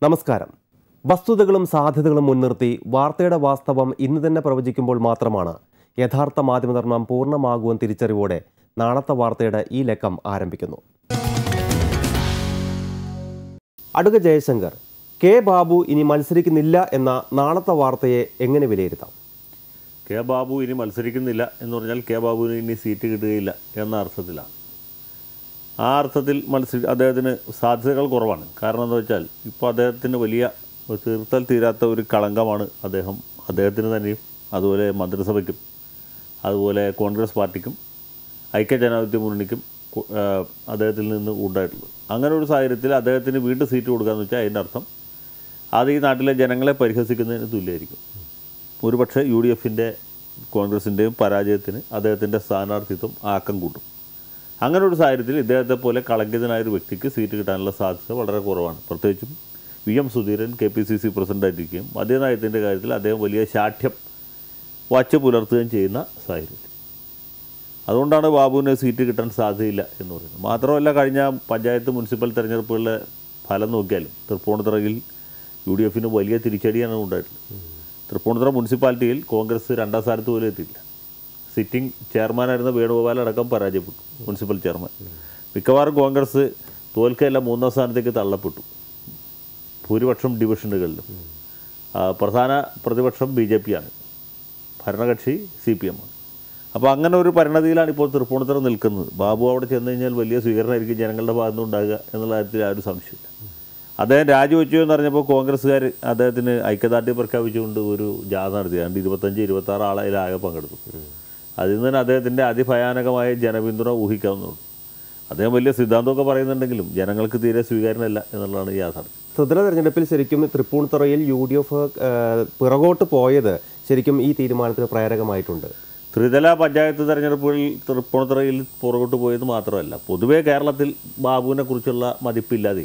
നമസ്കാരം വസ്തുതകളും സാധ്യതകളും മുൻനിർത്തി വാർത്തയുടെ വാസ്തവം ഇന്ന് തന്നെ പ്രവചിക്കുമ്പോൾ മാത്രമാണ് യഥാർത്ഥ മാധ്യമധർമ്മം പൂർണ്ണമാകുവാൻ തിരിച്ചറിവോടെ നാളത്തെ വാർത്തയുടെ ഈ ലക്കം ആരംഭിക്കുന്നു അടുക ജയശങ്കർ കെ ബാബു ഇനി മത്സരിക്കുന്നില്ല എന്ന നാളത്തെ വാർത്തയെ എങ്ങനെ വിലയിരുത്താം കെ ബാബു ഇനി മത്സരിക്കുന്നില്ല എന്ന് പറഞ്ഞാൽ കെ ബാബുവിന് ഇനി സീറ്റ് കിട്ടുകയില്ല എന്ന അർത്ഥത്തിലാണ് ആ അർത്ഥത്തിൽ മത്സരി അദ്ദേഹത്തിന് സാധ്യതകൾ കുറവാണ് കാരണം എന്താ വെച്ചാൽ ഇപ്പോൾ അദ്ദേഹത്തിന് വലിയ ഒരു തീർത്താൽ തീരാത്ത ഒരു കളങ്കമാണ് അദ്ദേഹം അദ്ദേഹത്തിന് തന്നെയും അതുപോലെ മന്ത്രിസഭയ്ക്കും അതുപോലെ കോൺഗ്രസ് പാർട്ടിക്കും ഐക്യജനാധിപത്യ മുന്നണിക്കും കു- ആ, അദ്ദേഹത്തിൽ നിന്ന് ഉണ്ടായിട്ടുള്ളത് അങ്ങനെ ഒരു സാഹചര്യത്തിൽ അദ്ദേഹത്തിന് വീണ്ടും സീറ്റ് കൊടുക്കാന്ന് വെച്ചാൽ അതിൻ്റെ അർത്ഥം അത് ഈ നാട്ടിലെ ജനങ്ങളെ പരിഹസിക്കുന്നതിന് തുല്യമായിരിക്കും ഒരുപക്ഷെ യു ഡി എഫിൻ്റെ കോൺഗ്രസിൻ്റെയും പരാജയത്തിന് അദ്ദേഹത്തിൻ്റെ സ്ഥാനാർത്ഥിത്വം ആക്കം കൂട്ടും അങ്ങനെ ഒരു സാഹചര്യത്തിൽ ഇദ്ദേഹത്തെ പോലെ കളങ്കിതനായ ഒരു വ്യക്തിക്ക് സീറ്റ് കിട്ടാനുള്ള സാധ്യത വളരെ കുറവാണ് പ്രത്യേകിച്ചും V M Sudheeran K P C C പ്രസിഡൻ്റായിരിക്കുകയും മദ്യനയത്തിൻ്റെ കാര്യത്തിൽ അദ്ദേഹം വലിയ ശാഠ്യം വച്ച് പുലർത്തുകയും ചെയ്യുന്ന സാഹചര്യത്തിൽ അതുകൊണ്ടാണ് ബാബുവിന് സീറ്റ് കിട്ടാൻ സാധ്യതയില്ല എന്ന് പറയുന്നത് മാത്രമല്ല കഴിഞ്ഞ പഞ്ചായത്ത് മുനിസിപ്പൽ തെരഞ്ഞെടുപ്പുകളിലെ ഫലം നോക്കിയാലും തൃപ്പൂണിത്തുറയിൽ യു ഡി എഫിന് വലിയ തിരിച്ചടിയാണ് ഉണ്ടായിട്ടുള്ളത് തൃപ്പൂണിത്തുറ മുനിസിപ്പാലിറ്റിയിൽ കോൺഗ്രസ് രണ്ടാം സ്ഥാനത്ത് പോലും എത്തിയില്ല സിറ്റിംഗ് ചെയർമാനായിരുന്ന വേണുഗോപാൽ അടക്കം പരാജയപ്പെട്ടു മുനിസിപ്പൽ ചെയർമാൻ മിക്കവാറും കോൺഗ്രസ് തോൽക്കയല്ല മൂന്നാം സ്ഥാനത്തേക്ക് തള്ളപ്പെട്ടു ഭൂരിപക്ഷം ഡിവിഷനുകളിലും ആ, പ്രധാന പ്രതിപക്ഷം ബി ജെ പി ആണ് ഭരണകക്ഷി സി പി എം ആണ് അപ്പോൾ അങ്ങനെ ഒരു പരിണതിയിലാണ് ഇപ്പോൾ തൃപ്പൂണിത്തുറ നിൽക്കുന്നത് ബാബു അവിടെ ചെന്ന് കഴിഞ്ഞാൽ വലിയ സ്വീകരണമായിരിക്കും ജനങ്ങളുടെ ഭാഗത്തു നിന്ന് ഉണ്ടാകുക എന്നുള്ള കാര്യത്തിൽ ആ ഒരു സംശയമില്ല അദ്ദേഹം രാജിവെച്ചു എന്ന് പറഞ്ഞപ്പോൾ കോൺഗ്രസ്സുകാർ അദ്ദേഹത്തിന് ഐക്യദാർഢ്യം പ്രഖ്യാപിച്ചുകൊണ്ട് ഒരു ജാഥ നടത്തി രണ്ട് ഇരുപത്തഞ്ച് ഇരുപത്താറ് ആളെ അതിലാകെ പങ്കെടുത്തു അതിൽ നിന്ന് തന്നെ അദ്ദേഹത്തിൻ്റെ അതിഭയാനകമായ ജനപിന്തുണ ഊഹിക്കാവുന്നതുള്ളൂ അദ്ദേഹം വലിയ സിദ്ധാന്തമൊക്കെ പറയുന്നുണ്ടെങ്കിലും ജനങ്ങൾക്ക് തീരെ സ്വീകാര്യനല്ല എന്നുള്ളതാണ് ഈ യാഥാർത്ഥ്യം ത്രിതല തെരഞ്ഞെടുപ്പിൽ ശരിക്കും തൃപ്പൂണിത്തുറയിൽ യു ഡി എഫ് പിറകോട്ട് പോയത് ശരിക്കും ഈ തീരുമാനത്തിന് പ്രേരകമായിട്ടുണ്ട് ത്രിതല പഞ്ചായത്ത് തെരഞ്ഞെടുപ്പുകളിൽ തൃപ്പൂണിത്തുറയിൽ പുറകോട്ട് പോയത് മാത്രമല്ല പൊതുവേ കേരളത്തിൽ ബാബുവിനെ കുറിച്ചുള്ള മതിപ്പില്ലാതെ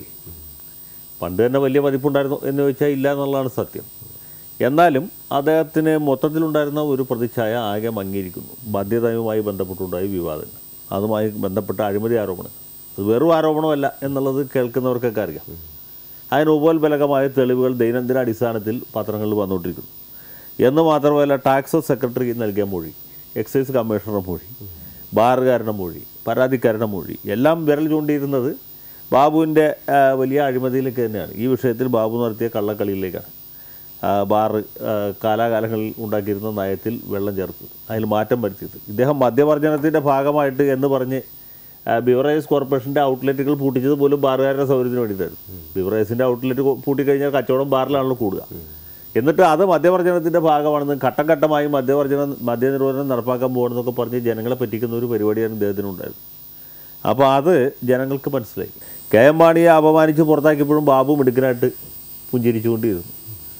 പണ്ട് തന്നെ വലിയ മതിപ്പുണ്ടായിരുന്നു എന്ന് ചോദിച്ചാൽ ഇല്ല എന്നുള്ളതാണ് സത്യം എന്നാലും അദ്ദേഹത്തിന് മൊത്തത്തിലുണ്ടായിരുന്ന ഒരു പ്രതിച്ഛായ ആകെ മങ്ങിയിരിക്കുന്നു ബാധ്യതയുമായി ബന്ധപ്പെട്ടുണ്ടായ വിവാദങ്ങൾ അതുമായി ബന്ധപ്പെട്ട അഴിമതി ആരോപണം അത് വെറും ആരോപണമല്ല എന്നുള്ളത് കേൾക്കുന്നവർക്കൊക്കെ അറിയാം അതിന് ഉപോത്ബലകമായ തെളിവുകൾ ദൈനംദിന അടിസ്ഥാനത്തിൽ പത്രങ്ങളിൽ വന്നുകൊണ്ടിരിക്കുന്നു എന്ന് മാത്രമല്ല ടാക്സ് സെക്രട്ടറി നൽകിയ മൊഴി എക്സൈസ് കമ്മീഷണറുടെ മൊഴി ബാറുകാരുടെ മൊഴി പരാതിക്കാരുടെ മൊഴി എല്ലാം വിരൽ ചൂണ്ടിയിരുന്നത് ബാബുവിൻ്റെ ആ, വലിയ അഴിമതിയിലേക്ക് തന്നെയാണ് ഈ വിഷയത്തിൽ ബാബു നടത്തിയ കള്ളക്കളിയിലേക്കാണ് ആ, ബാറ് ആ, കാലാകാലങ്ങളിൽ ഉണ്ടാക്കിയിരുന്ന നയത്തിൽ വെള്ളം ചേർത്തത് അതിൽ മാറ്റം വരുത്തിയത് ഇദ്ദേഹം മദ്യവർജനത്തിൻ്റെ ഭാഗമായിട്ട് എന്ന് പറഞ്ഞ് ആ, ബിവറേജ് കോർപ്പറേഷൻ്റെ ഔട്ട്ലെറ്റുകൾ പൂട്ടിച്ചത് പോലും ബാറുകാരുടെ സൗകര്യത്തിന് വേണ്ടിയിട്ടായിരുന്നു ബിവറേജിൻ്റെ ഔട്ട്ലെറ്റ് കൊ- പൂട്ടിക്കഴിഞ്ഞാൽ കച്ചവടം ബാറിലാണല്ലോ കൂടുക എന്നിട്ട് അത് മദ്യവർജനത്തിൻ്റെ ഭാഗമാണെന്ന് ഘട്ടം ഘട്ടമായി മദ്യവർജനം മദ്യനിർവഹണം നടപ്പാക്കാൻ പോകണമെന്നൊക്കെ പറഞ്ഞ് ജനങ്ങളെ പറ്റിക്കുന്ന ഒരു പരിപാടിയാണ് ഇദ്ദേഹത്തിനുണ്ടായത് അപ്പോൾ അത് ജനങ്ങൾക്ക് മനസ്സിലായി കെ എം മാണിയെ അപമാനിച്ച് പുറത്താക്കിയപ്പോഴും ബാബു മിടുക്കനായിട്ട് പുഞ്ചിരിച്ചുകൊണ്ടിരുന്നു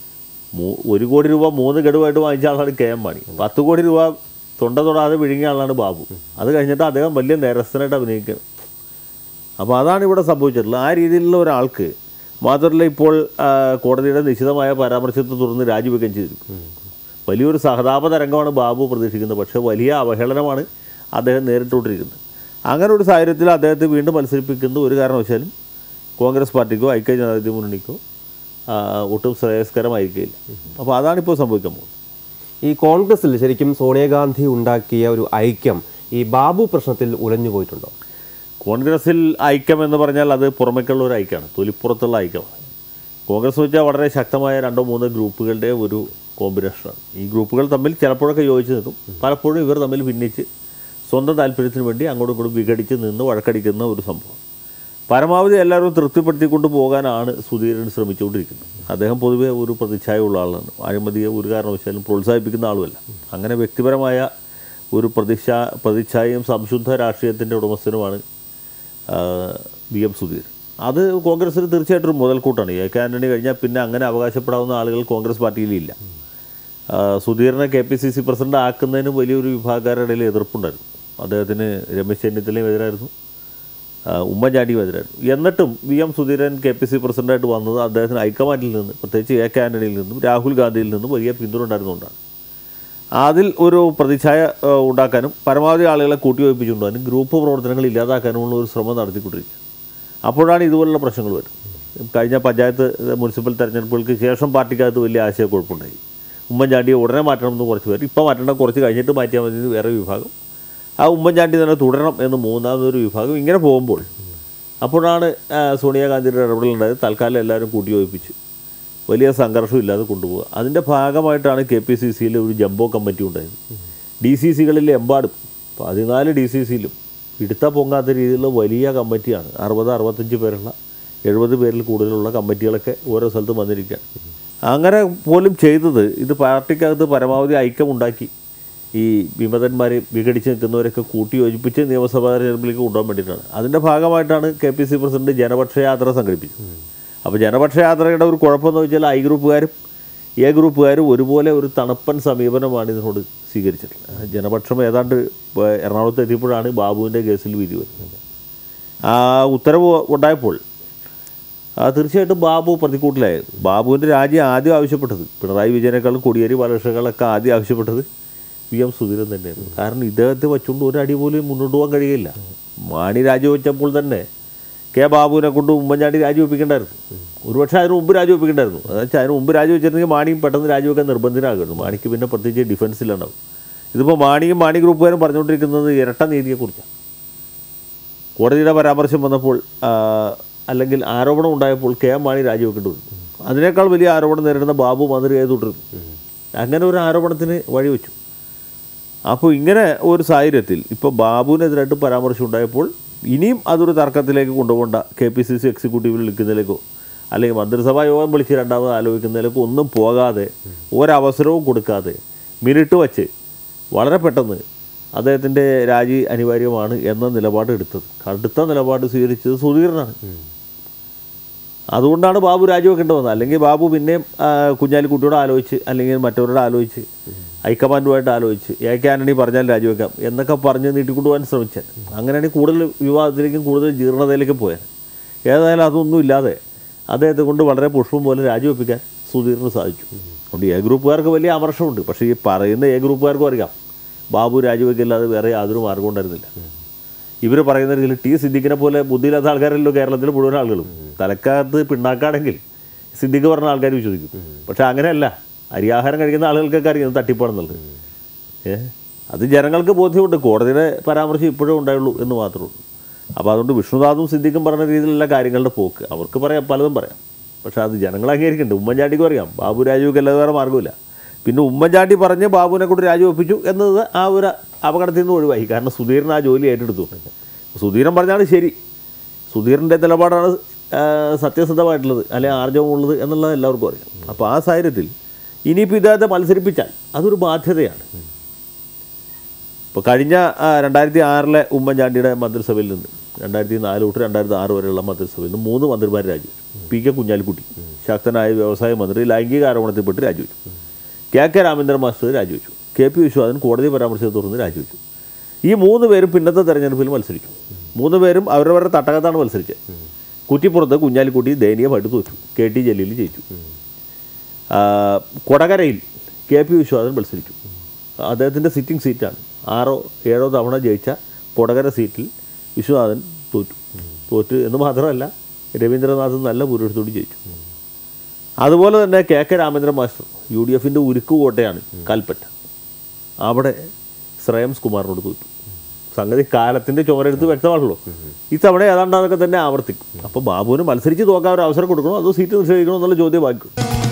മൂ ഒരു കോടി രൂപ മൂന്ന് ഗഡുവായിട്ട് വാങ്ങിച്ച ആളാണ് കെ എം മാണി പത്ത് കോടി രൂപ തൊണ്ട തൊടാതെ വിഴുങ്ങിയ ആളാണ് ബാബു അത് കഴിഞ്ഞിട്ട് അദ്ദേഹം വലിയ നിരസനായിട്ട് അഭിനയിക്കുകയാണ് അപ്പോൾ അതാണ് ഇവിടെ സംഭവിച്ചിട്ടുള്ളത് ആ രീതിയിലുള്ള ഒരാൾക്ക് മാത്രമല്ല ഇപ്പോൾ ആ, കോടതിയുടെ നിശിതമായ പരാമർശത്തെ തുടർന്ന് രാജിവെക്കുകയും ചെയ്തിരിക്കും വലിയൊരു സഹതാപ തരംഗമാണ് ബാബു പ്രതീക്ഷിക്കുന്നത് പക്ഷേ വലിയ അവഹേളനമാണ് അദ്ദേഹം നേരിട്ടുകൊണ്ടിരിക്കുന്നത് അങ്ങനെ ഒരു സാഹചര്യത്തിൽ അദ്ദേഹത്തെ വീണ്ടും മത്സരിപ്പിക്കുന്ന ഒരു കാരണവശാലും കോൺഗ്രസ് പാർട്ടിക്കോ ഐക്യ ജനാധിപത്യ മുന്നണിക്കോ ആ, ഒട്ടും ശ്രേയസ്കരമായിരിക്കില്ല അപ്പോൾ അതാണിപ്പോൾ സംഭവിക്കാൻ പോകുന്നത് ഈ കോൺഗ്രസിൽ ശരിക്കും സോണിയാഗാന്ധി ഉണ്ടാക്കിയ ഒരു ഐക്യം ഈ ബാബു പ്രശ്നത്തിൽ ഉലഞ്ഞു പോയിട്ടുണ്ടോ കോൺഗ്രസിൽ ഐക്യം എന്ന് പറഞ്ഞാൽ അത് പുറമേക്കുള്ള ഒരു ഐക്യമാണ് തൊലിപ്പുറത്തുള്ള ഐക്യമാണ് കോൺഗ്രസ് വെച്ചാൽ വളരെ ശക്തമായ രണ്ടോ മൂന്നോ ഗ്രൂപ്പുകളുടെ ഒരു കോമ്പിനേഷനാണ് ഈ ഗ്രൂപ്പുകൾ തമ്മിൽ ചിലപ്പോഴൊക്കെ യോജിച്ച് നിൽക്കും പലപ്പോഴും ഇവർ തമ്മിൽ ഭിന്നിച്ച് സ്വന്തം താല്പര്യത്തിന് വേണ്ടി അങ്ങോട്ടും ഇങ്ങോട്ടും വിഘടിച്ച് നിന്ന് വഴക്കടിക്കുന്ന ഒരു സംഭവം പരമാവധി എല്ലാവരും തൃപ്തിപ്പെടുത്തിക്കൊണ്ട് പോകാനാണ് സുധീരൻ ശ്രമിച്ചുകൊണ്ടിരിക്കുന്നത് അദ്ദേഹം പൊതുവേ ഒരു പ്രതിച്ഛായയുള്ള ആളാണ് അഴിമതിയെ ഒരു കാരണവശാലും പ്രോത്സാഹിപ്പിക്കുന്ന ആളുമല്ല അങ്ങനെ വ്യക്തിപരമായ ഒരു പ്രതിച്ഛാ പ്രതിച്ഛായയും സംശുദ്ധ രാഷ്ട്രീയത്തിൻ്റെ ഉടമസ്ഥനുമാണ് വി എം സുധീർ അത് കോൺഗ്രസ്സിന് തീർച്ചയായിട്ടും ഒരു മുതൽക്കൂട്ടാണ് എ കെ ആൻ്റണി കഴിഞ്ഞാൽ പിന്നെ അങ്ങനെ അവകാശപ്പെടാവുന്ന ആളുകൾ കോൺഗ്രസ് പാർട്ടിയിലില്ല ആ, സുധീറിനെ K P C C president ആക്കുന്നതിന് വലിയൊരു വിഭാഗക്കാരുടെ ഇടയിൽ എതിർപ്പുണ്ടായിരുന്നു അദ്ദേഹത്തിന് രമേശ് ചെന്നിത്തലയും എതിരായിരുന്നു ആ, ഉമ്മൻചാണ്ടിയും എതിരായിരുന്നു എന്നിട്ടും V M Sudheeran K P C പ്രസിഡന്റായിട്ട് വന്നത് അദ്ദേഹത്തിന് ഹൈക്കമാൻഡിൽ നിന്ന് പ്രത്യേകിച്ച് എ കെ ആൻ്റണിയിൽ നിന്നും രാഹുൽ ഗാന്ധിയിൽ നിന്നും വലിയ പിന്തുണ ഉണ്ടായിരുന്നുകൊണ്ടാണ് അതിൽ ഒരു പ്രതിച്ഛായ ആ, ഉണ്ടാക്കാനും പരമാവധി ആളുകളെ കൂട്ടിവയ്പ്പിച്ചുകൊണ്ടുപോകാനും ഗ്രൂപ്പ് പ്രവർത്തനങ്ങൾ ഇല്ലാതാക്കാനുമുള്ള ഒരു ശ്രമം നടത്തിക്കൊണ്ടിരിക്കുക അപ്പോഴാണ് ഇതുപോലുള്ള പ്രശ്നങ്ങൾ വരുന്നത് കഴിഞ്ഞ പഞ്ചായത്ത് മുനിസിപ്പൽ തെരഞ്ഞെടുപ്പുകൾക്ക് ശേഷം പാർട്ടിക്കകത്ത് വലിയ ആശയക്കുഴപ്പമുണ്ടായി ഉമ്മൻചാണ്ടിയെ ഉടനെ മാറ്റണമെന്ന് കുറച്ച് പേര് ഇപ്പോൾ മാറ്റേണ്ട കുറച്ച് കഴിഞ്ഞിട്ട് മാറ്റിയാൽ മതി എന്ന് വേറെ വിഭാഗം ആ ഉമ്മൻചാണ്ടി തന്നെ തുടരണം എന്ന് മൂന്നാമതൊരു വിഭാഗം ഇങ്ങനെ പോകുമ്പോൾ അപ്പോഴാണ് ആ, സോണിയാഗാന്ധിയുടെ ഇടപെടലുണ്ടായത് തൽക്കാലം എല്ലാവരും കൂട്ടിയോജിപ്പിച്ച് വലിയ സംഘർഷം ഇല്ലാതെ കൊണ്ടുപോകുക അതിൻ്റെ ഭാഗമായിട്ടാണ് കെ പി സി സിയിൽ ഒരു ജംബോ കമ്മിറ്റി ഉണ്ടായത് ഡി സി സികളിൽ എമ്പാടും പതിനാല് ഡി സി സിയിലും ഇടുത്ത പൊങ്ങാത്ത രീതിയിലുള്ള വലിയ കമ്മിറ്റിയാണ് അറുപത് അറുപത്തഞ്ച് പേരുള്ള എഴുപത് പേരിൽ കൂടുതലുള്ള കമ്മിറ്റികളൊക്കെ ഓരോ സ്ഥലത്തും വന്നിരിക്കുകയാണ് അങ്ങനെ പോലും ചെയ്തത് ഇത് പാർട്ടിക്കകത്ത് പരമാവധി ഐക്യമുണ്ടാക്കി ഈ വിമതന്മാരെ വിഘടിച്ച് നിൽക്കുന്നവരൊക്കെ കൂട്ടി യോജിപ്പിച്ച് നിയമസഭാ തെരഞ്ഞെടുപ്പിലേക്ക് കൊണ്ടുപോകാൻ വേണ്ടിയിട്ടാണ് അതിൻ്റെ ഭാഗമായിട്ടാണ് കെ പി സി പ്രസിഡന്റ് ജനപക്ഷ യാത്ര സംഘടിപ്പിച്ചത് അപ്പോൾ ജനപക്ഷ യാത്രയുടെ ഒരു കുഴപ്പമെന്ന് വെച്ചാൽ ഐ ഗ്രൂപ്പുകാരും എ ഗ്രൂപ്പുകാരും ഒരുപോലെ ഒരു തണുപ്പൻ സമീപനമാണ് ഇതിനോട് സ്വീകരിച്ചിട്ടുള്ളത് ജനപക്ഷം ഏതാണ്ട് ഇപ്പൊ എറണാകുളത്ത് എത്തിയപ്പോഴാണ് ബാബുവിൻ്റെ കേസിൽ വിധി വരുന്നത് ആ ഉത്തരവ് ഉണ്ടായപ്പോൾ ആ തീർച്ചയായിട്ടും ബാബു പ്രതിക്കൂട്ടിലായത് ബാബുവിൻ്റെ രാജ്യം ആദ്യം ആവശ്യപ്പെട്ടത് പിണറായി വിജയനേക്കാളും കോടിയേരി ബാലകൃഷ്ണകളൊക്കെ ആദ്യം ആവശ്യപ്പെട്ടത് വി എം സുധീരൻ തന്നെയായിരുന്നു കാരണം ഇദ്ദേഹത്തെ വെച്ചുകൊണ്ട് ഒരു അടി പോലും മുന്നോട്ട് പോകാൻ കഴിയില്ല മാണി രാജിവെച്ചപ്പോൾ തന്നെ കെ ബാബുവിനെ കൊണ്ട് ഉമ്മൻചാണ്ടി രാജിവെപ്പിക്കേണ്ടായിരുന്നു ഒരുപക്ഷെ അതിന് മുമ്പ് രാജിവെപ്പിക്കേണ്ടായിരുന്നു അതെന്ന് വെച്ചാൽ അതിന് മുമ്പ് രാജിവെച്ചിരുന്നെങ്കിൽ മാണിയും പെട്ടെന്ന് രാജിവെക്കാൻ നിർബന്ധിതനാകുന്നു മാണിക്ക് പിന്നെ പ്രത്യേകിച്ച് ഡിഫൻസിലുണ്ടാവും ഇതിപ്പോൾ മാണിയും മാണി ഗ്രൂപ്പുകാരും പറഞ്ഞുകൊണ്ടിരിക്കുന്നത് ഇരട്ട നീതിയെക്കുറിച്ചാണ് കോടതിയുടെ പരാമർശം വന്നപ്പോൾ ആ, അല്ലെങ്കിൽ ആരോപണം ഉണ്ടായപ്പോൾ കെ എം മാണി രാജിവെക്കേണ്ടി വന്നു അതിനേക്കാൾ വലിയ ആരോപണം നേരിടുന്ന ബാബു മാതൃകയായി തുടരുന്നു അങ്ങനെ ഒരു ആരോപണത്തിന് വഴിവെച്ചു അപ്പോൾ ഇങ്ങനെ ഒരു സാഹചര്യത്തിൽ ഇപ്പോൾ ബാബുവിനെതിരായിട്ട് പരാമർശം ഉണ്ടായപ്പോൾ ഇനിയും അതൊരു തർക്കത്തിലേക്ക് കൊണ്ടുപോകേണ്ട കെ പി സി സി എക്സിക്യൂട്ടീവിൽ നിൽക്കുന്നതിലേക്കോ അല്ലെങ്കിൽ മന്ത്രിസഭാ യോഗം വിളിച്ച് രണ്ടാമത് ആലോചിക്കുന്നതിലേക്കോ ഒന്നും പോകാതെ ഒരവസരവും കൊടുക്കാതെ മിനിറ്റ് വച്ച് വളരെ പെട്ടെന്ന് അദ്ദേഹത്തിൻ്റെ രാജി അനിവാര്യമാണ് എന്ന നിലപാട് എടുത്തത് കടുത്ത നിലപാട് സ്വീകരിച്ചത് സുധീരനാണ് അതുകൊണ്ടാണ് ബാബു രാജിവെക്കേണ്ടി വന്നത് അല്ലെങ്കിൽ ബാബു പിന്നെയും ആ, കുഞ്ഞാലിക്കുട്ടിയോട് ആലോചിച്ച് അല്ലെങ്കിൽ മറ്റവരോട് ആലോചിച്ച് ഹൈക്കമാൻഡുമായിട്ട് ആലോചിച്ച് എ കെ ആന്റണി പറഞ്ഞാൽ രാജിവെക്കാം എന്നൊക്കെ പറഞ്ഞ് നീട്ടിക്കൊണ്ടുപോകാൻ ശ്രമിച്ചാൽ അങ്ങനെയാണെങ്കിൽ കൂടുതൽ വിവാദത്തിലേക്കും കൂടുതൽ ജീർണതയിലേക്കും പോയാൽ ഏതായാലും അതൊന്നും ഇല്ലാതെ അദ്ദേഹത്തെ കൊണ്ട് വളരെ പുഷ്പം പോലെ രാജിവെപ്പിക്കാൻ സുധീറിന് സാധിച്ചു അതുകൊണ്ട് എ ഗ്രൂപ്പുകാർക്ക് വലിയ അമർഷമുണ്ട് പക്ഷേ ഈ പറയുന്ന എ ഗ്രൂപ്പുകാർക്കും അറിയാം ബാബു രാജിവെക്കില്ലാതെ വേറെ യാതൊരു മാർഗം ഉണ്ടായിരുന്നില്ല ഇവർ പറയുന്ന രീതിയിൽ ടി സിദ്ദിഖിനെ പോലെ ബുദ്ധിയില്ലാത്ത ആൾക്കാരല്ലോ കേരളത്തിലെ മുഴുവൻ ആളുകളും തലക്കകത്ത് പിണ്ണാക്കാണെങ്കിൽ സിദ്ദിഖ് പറഞ്ഞ ആൾക്കാർ വിശ്വസിക്കും പക്ഷെ അങ്ങനെയല്ല അരിയാഹാരം കഴിക്കുന്ന ആളുകൾക്കൊക്കെ അറിയാം ഇത് തട്ടിപ്പാണെന്നുള്ളത് ഏ അത് ജനങ്ങൾക്ക് ബോധ്യമുണ്ട് കോടതിയുടെ പരാമർശം ഇപ്പോഴും ഉണ്ടായുള്ളൂ എന്ന് മാത്രമേ ഉള്ളൂ അപ്പോൾ അതുകൊണ്ട് വിഷ്ണുനാഥും സിദ്ദിഖും പറഞ്ഞ രീതിയിലുള്ള കാര്യങ്ങളുടെ പോക്ക് അവർക്ക് പറയാം പലതും പറയാം പക്ഷെ അത് ജനങ്ങൾ അംഗീകരിക്കുന്നുണ്ട് ഉമ്മൻചാണ്ടിക്കും അറിയാം ബാബു രാജുവിക്ക് അല്ലാതെ വേറെ മാർഗ്ഗമില്ല പിന്നെ ഉമ്മൻചാണ്ടി പറഞ്ഞ് ബാബുവിനെ കൊണ്ട് രാജിവെപ്പിച്ചു എന്നത് ആ ഒരു അപകടത്തിൽ നിന്ന് ഒഴിവായി കാരണം സുധീരൻ ആ ജോലി ഏറ്റെടുത്തു സുധീരൻ പറഞ്ഞാണ് ശരി സുധീറിൻ്റെ നിലപാടാണ് ആ, സത്യസന്ധമായിട്ടുള്ളത് അല്ലെങ്കിൽ ആർജവമുള്ളത് എന്നുള്ളത് എല്ലാവർക്കും അറിയാം അപ്പോൾ ആ സാഹചര്യത്തിൽ ഇനിയിപ്പോൾ ഇദ്ദേഹത്തെ മത്സരിപ്പിച്ചാൽ അതൊരു ബാധ്യതയാണ് ഇപ്പോൾ കഴിഞ്ഞ ആ, രണ്ടായിരത്തി ആറിലെ ഉമ്മൻചാണ്ടിയുടെ മന്ത്രിസഭയിൽ നിന്ന് രണ്ടായിരത്തി നാല് തൊട്ട് രണ്ടായിരത്തി ആറ് വരെയുള്ള മന്ത്രിസഭയിൽ നിന്ന് മൂന്ന് മന്ത്രിമാർ രാജിവെച്ചു പി കെ കുഞ്ഞാലിക്കുട്ടി ശക്തനായ വ്യവസായ മന്ത്രി ലൈംഗിക ആരോപണത്തിൽപ്പെട്ട് രാജിവെച്ചു കെ കെ രാമേന്ദ്രൻ മാസ്റ്റർ രാജിവെച്ചു കെ പി വിശ്വനാഥൻ കോടതി പരാമർശത്തെ തുടർന്ന് രാജിവെച്ചു ഈ മൂന്ന് പേരും പിന്നത്തെ തെരഞ്ഞെടുപ്പിൽ മത്സരിച്ചു മൂന്ന് പേരും അവരവരുടെ തട്ടകത്താണ് മത്സരിച്ചത് കുറ്റിപ്പുറത്ത് കുഞ്ഞാലിക്കുട്ടി ദയനീയമായിട്ട് തോറ്റു കെ ടി ജലീൽ ജയിച്ചു ആ, കൊടകരയിൽ കെ പി വിശ്വനാഥൻ മത്സരിച്ചു അദ്ദേഹത്തിൻ്റെ സിറ്റിംഗ് സീറ്റാണ് ആറോ ഏഴോ തവണ ജയിച്ച കൊടകര സീറ്റിൽ വിശ്വനാഥൻ തോറ്റു തോറ്റു എന്ന് മാത്രമല്ല രവീന്ദ്രനാഥ് നല്ല ഭൂരിപക്ഷത്തോട് ജയിച്ചു അതുപോലെ തന്നെ K K Ramendran master U D എഫിൻ്റെ ഉരുക്ക് കോട്ടയാണ് കൽപ്പറ്റ അവിടെ ശ്രേയംസ് കുമാറിനോട് തോറ്റു സംഗതി കാലത്തിൻ്റെ ചുമരെടുത്ത് വ്യക്തമാണല്ലോ ഇത്തവണ ഏതാണ്ട് അതൊക്കെ തന്നെ ആവർത്തിക്കും അപ്പോൾ ബാബുവിന് മത്സരിച്ച് തോക്കാൻ ഒരു അവസരം കൊടുക്കണോ അതോ സീറ്റ് നിഷേധിക്കണോ എന്നുള്ള ചോദ്യം ബാക്കി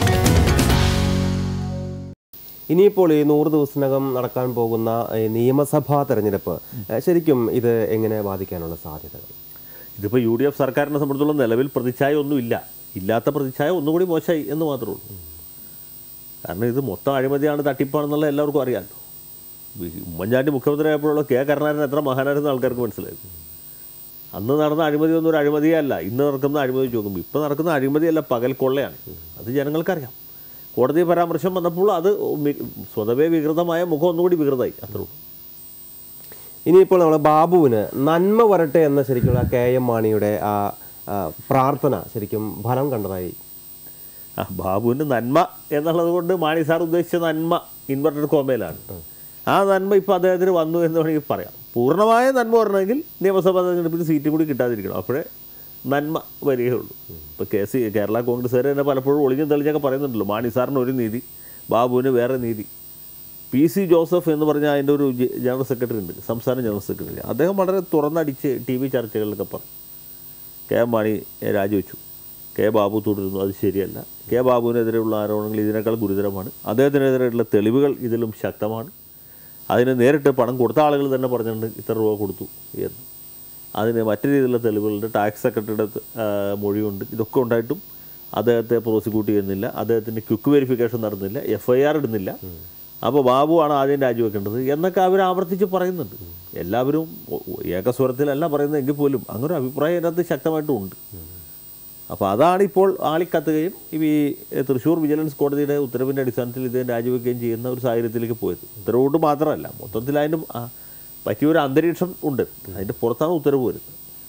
ഇനിയിപ്പോൾ ഈ നൂറ് ദിവസത്തിനകം നടക്കാൻ പോകുന്ന ഈ നിയമസഭാ തെരഞ്ഞെടുപ്പ് ഏഹ്, ശരിക്കും ഇത് എങ്ങനെ ബാധിക്കാനുള്ള സാധ്യതകൾ ഇതിപ്പോൾ യു ഡി എഫ് സർക്കാരിനെ സംബന്ധിച്ചുള്ള നിലവിൽ പ്രതിച്ഛായ ഒന്നുമില്ല ഇല്ലാത്ത പ്രതിച്ഛായ ഒന്നുകൂടി മോശമായി എന്ന് മാത്രമേ ഉള്ളൂ കാരണം ഇത് മൊത്തം അഴിമതിയാണ് തട്ടിപ്പാണെന്നുള്ള എല്ലാവർക്കും അറിയാമല്ലോ വി- ഉമ്മൻചാണ്ടി മുഖ്യമന്ത്രി ആയപ്പോഴുള്ള കെ കരുണാകരൻ എത്ര മഹാനായിരുന്നു ആൾക്കാർക്ക് മനസ്സിലായി അന്ന് നടന്ന അഴിമതി ഒന്നും ഒരു അഴിമതിയേ അല്ല ഇന്ന് നടക്കുന്ന അഴിമതി വെച്ച് നോക്കുമ്പോൾ ഇപ്പോൾ നടക്കുന്ന അഴിമതിയല്ല പകൽ കൊള്ളയാണ് അത് ജനങ്ങൾക്കറിയാം കോടതി പരാമർശം വന്നപ്പോൾ അത് മി- സ്വതവേ വികൃതമായ മുഖം ഒന്നുകൂടി വികൃതമായി അത്രേ ഉള്ളൂ ഇനിയിപ്പോൾ നമ്മൾ ബാബുവിന് നന്മ വരട്ടെ എന്ന ശരിക്കുള്ള കെ എം മാണിയുടെ ആ ആ, പ്രാർത്ഥന ശരിക്കും ഫലം കണ്ടതായി ആ ബാബുവിന് നന്മ എന്നുള്ളത് കൊണ്ട് മാണി സാർ ഉദ്ദേശിച്ച നന്മ ഇൻവെർട്ടഡ് കോമയിലാണ് ആ നന്മ ഇപ്പോൾ അദ്ദേഹത്തിന് വന്നു എന്ന് വേണമെങ്കിൽ പറയാം പൂർണ്ണമായ നന്മ വരണമെങ്കിൽ നിയമസഭാ തെരഞ്ഞെടുപ്പിൽ സീറ്റ് കൂടി കിട്ടാതിരിക്കണം അപ്പോഴേ നന്മ വരികയുള്ളൂ ഇപ്പോൾ കെ സി കേരള കോൺഗ്രസ്സുകാർ തന്നെ പലപ്പോഴും ഒളിഞ്ഞും തെളിഞ്ഞൊക്കെ പറയുന്നുണ്ടല്ലോ മാണി സാറിന് ഒരു നീതി ബാബുവിന് വേറെ നീതി പി സി ജോസഫ് എന്ന് പറഞ്ഞ അതിൻ്റെ ഒരു ജെ- ജനറൽ സെക്രട്ടറി ഉണ്ട് സംസ്ഥാന ജനറൽ സെക്രട്ടറി അദ്ദേഹം വളരെ തുറന്നടിച്ച് ടി വി ചർച്ചകളിലൊക്കെ പറഞ്ഞു കെ എം മാണി രാജിവെച്ചു കെ ബാബു തുടരുന്നു അത് ശരിയല്ല കെ ബാബുവിനെതിരെയുള്ള ആരോപണങ്ങൾ ഇതിനേക്കാൾ ഗുരുതരമാണ് അദ്ദേഹത്തിനെതിരെയുള്ള തെളിവുകൾ ഇതിലും ശക്തമാണ് അതിന് നേരിട്ട് പണം കൊടുത്ത ആളുകൾ തന്നെ പറഞ്ഞിട്ടുണ്ട് ഇത്ര രൂപ കൊടുത്തു എന്ന് അതിന് മറ്റു രീതിയിലുള്ള തെളിവുകളുണ്ട് ടാക്സ് സെക്രട്ടറിയുടെ ആ, മൊഴിയുണ്ട് ഇതൊക്കെ ഉണ്ടായിട്ടും അദ്ദേഹത്തെ പ്രോസിക്യൂട്ട് ചെയ്യുന്നില്ല അദ്ദേഹത്തിൻ്റെ ക്വിക്ക് വെരിഫിക്കേഷൻ നടന്നില്ല എഫ് ഐ ആർ ഇടുന്നില്ല അപ്പോൾ ബാബുവാണ് ആദ്യം രാജിവെക്കേണ്ടത് എന്നൊക്കെ അവർ ആവർത്തിച്ച് പറയുന്നുണ്ട് എല്ലാവരും ഒ- ഒ- ഏകസ്വരത്തിലല്ല പറയുന്നത് എങ്കിൽ പോലും അങ്ങനെ ഒരു അഭിപ്രായം അതിനകത്ത് ശക്തമായിട്ടും ഉണ്ട് അപ്പോൾ അതാണ് ഇപ്പോൾ ആളിക്കത്തുകയും ഈ തൃശ്ശൂർ വിജിലൻസ് കോടതിയുടെ ഉത്തരവിൻ്റെ അടിസ്ഥാനത്തിൽ ഇത് രാജിവെക്കുകയും ചെയ്യുന്ന ഒരു സാഹചര്യത്തിലേക്ക് പോയത് ഉത്തരവ് കൊണ്ട് മാത്രമല്ല മൊത്തത്തിൽ അതിൻ്റെ ആ, പറ്റിയൊരു അന്തരീക്ഷം ഉണ്ട് അതിൻ്റെ പുറത്താണ് ഉത്തരവ് വരുന്നത്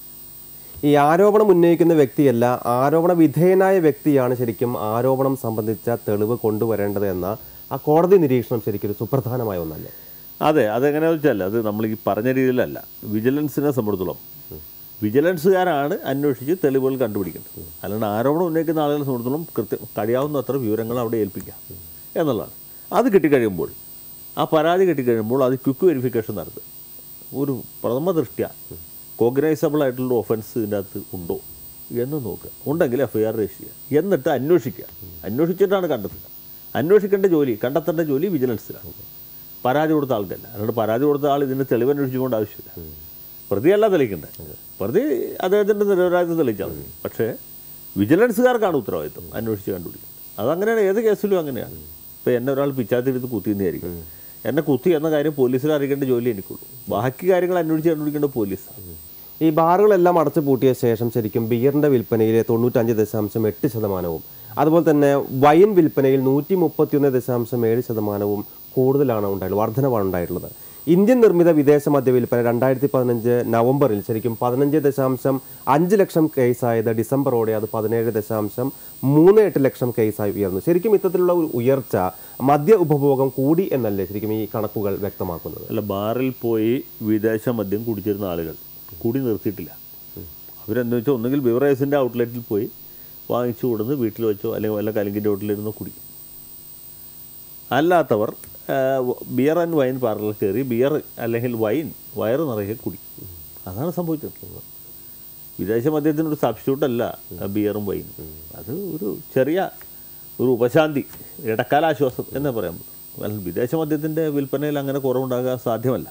ഈ ആരോപണം ഉന്നയിക്കുന്ന വ്യക്തിയല്ല ആരോപണ വിധേയനായ വ്യക്തിയാണ് ശരിക്കും ആരോപണം സംബന്ധിച്ച തെളിവ് കൊണ്ടുവരേണ്ടത് എന്ന ആ കോടതി നിരീക്ഷണം ശരിക്കും ഒരു സുപ്രധാനമായ ഒന്നല്ലേ അതെ അതെങ്ങനെയാണെന്ന് വെച്ചാൽ അത് നമ്മൾ ഈ പറഞ്ഞ രീതിയിലല്ല വിജിലൻസിനെ സംബന്ധിച്ചിടത്തോളം വിജിലൻസുകാരാണ് അന്വേഷിച്ച് തെളിവുകൾ കണ്ടുപിടിക്കേണ്ടത് അല്ലാണ്ട് ആരോപണം ഉന്നയിക്കുന്ന ആളുകളെ സംബന്ധിച്ചിടത്തോളം കൃത്യം കഴിയാവുന്ന അത്ര വിവരങ്ങൾ അവിടെ ഏൽപ്പിക്കാം എന്നുള്ളതാണ് അത് കിട്ടിക്കഴിയുമ്പോൾ ആ പരാതി കിട്ടിക്കഴിയുമ്പോൾ അത് ക്വിക്ക് വെരിഫിക്കേഷൻ നടത്തുക ഒരു പ്രഥമ ദൃഷ്ട്യ കോഗ്നൈസബിൾ ആയിട്ടുള്ള ഒഫൻസ് ഇതിൻ്റെ അകത്ത് ഉണ്ടോ എന്ന് നോക്കുക ഉണ്ടെങ്കിൽ എഫ് ഐ ആർ രജിസ്റ്റർ ചെയ്യുക എന്നിട്ട് അന്വേഷിക്കുക അന്വേഷിച്ചിട്ടാണ് കണ്ടെത്തുക അന്വേഷിക്കേണ്ട ജോലി കണ്ടെത്തേണ്ട ജോലി വിജിലൻസിലാണ് പരാതി കൊടുത്ത ആൾക്കല്ല അതുകൊണ്ട് പരാതി കൊടുത്ത ആൾ ഇതിന് തെളിവന്വേഷിച്ചുകൊണ്ട് ആവശ്യമില്ല പ്രതിയല്ല തെളിയിക്കേണ്ടത് പ്രതി അദ്ദേഹത്തിൻ്റെ നിരപരാധിത്വം തെളിയിച്ചാൽ മതി പക്ഷേ വിജിലൻസുകാർക്കാണ് ഉത്തരവാദിത്വം അന്വേഷിച്ച് കണ്ടുപിടിക്കുന്നത് അതങ്ങനെയാണ് ഏത് കേസിലും അങ്ങനെയാണ് ഇപ്പോൾ എന്നെ ഒരാൾ പിച്ചാത്തിരുത്ത് കുത്തിയെന്നായിരിക്കും എന്നെ കുത്തി എന്ന കാര്യം പോലീസിൽ അറിയിക്കേണ്ട ജോലി എനിക്കുള്ളൂ ബാക്കി കാര്യങ്ങൾ അന്വേഷിച്ച് കണ്ടുപിടിക്കേണ്ട പോലീസാണ് ഈ ബാറുകളെല്ലാം അടച്ചു പൂട്ടിയ ശേഷം ശരിക്കും ബിയറിന്റെ വിൽപ്പനയിൽ തൊണ്ണൂറ്റഞ്ച് ദശാംശം എട്ട് ശതമാനവും അതുപോലെ തന്നെ വൈൻ വിൽപ്പനയിൽ നൂറ്റി മുപ്പത്തിയൊന്ന് ദശാംശം ഏഴ് ശതമാനവും കൂടുതലാണ് ഉണ്ടായിട്ടുള്ളത് വർധനവാണ് ഉണ്ടായിട്ടുള്ളത് ഇന്ത്യൻ നിർമ്മിത വിദേശ മദ്യ വിൽപ്പന രണ്ടായിരത്തി പതിനഞ്ച് നവംബറിൽ ശരിക്കും പതിനഞ്ച് ദശാംശം അഞ്ച് ലക്ഷം കേസായത് ഡിസംബറോടെ അത് പതിനേഴ് ദശാംശം മൂന്ന് എട്ട് ലക്ഷം കേസായി ഉയർന്നു ശരിക്കും ഇത്തരത്തിലുള്ള ഒരു ഉയർച്ച മദ്യ ഉപഭോഗം കൂടി എന്നല്ലേ ശരിക്കും ഈ കണക്കുകൾ വ്യക്തമാക്കുന്നത് അല്ല ബാറിൽ പോയി വിദേശ മദ്യം കുടിച്ചിരുന്ന ആളുകൾ കുടി നിർത്തിയിട്ടില്ല അവരെന്ന് വെച്ചാൽ ഒന്നുകിൽ ബിവറേഴ്സിൻ്റെ ഔട്ട്ലെറ്റിൽ പോയി വാങ്ങിച്ചു കൊടുന്ന് വീട്ടിൽ വെച്ചോ അല്ലെങ്കിൽ വല്ല കലിങ്കിൻ്റെ ഹോട്ടലിരുന്നോ കുടിക്കും അല്ലാത്തവർ ബിയർ ആൻഡ് വൈൻ പാർലറിൽ കയറി ബിയർ അല്ലെങ്കിൽ വൈൻ വയറ് നിറയെ കുടിക്കും അതാണ് സംഭവിച്ചിട്ടുള്ളത് വിദേശ മദ്യത്തിനൊരു സബ്സ്റ്റിറ്റ്യൂട്ട് അല്ല ബിയറും വൈനും അത് ഒരു ചെറിയ ഒരു ഉപശാന്തി ഇടക്കാല ആശ്വാസം എന്നേ പറയാൻ പറ്റും അല്ല വിദേശ മദ്യത്തിൻ്റെ വിൽപ്പനയിൽ അങ്ങനെ കുറവുണ്ടാകാൻ സാധ്യമല്ല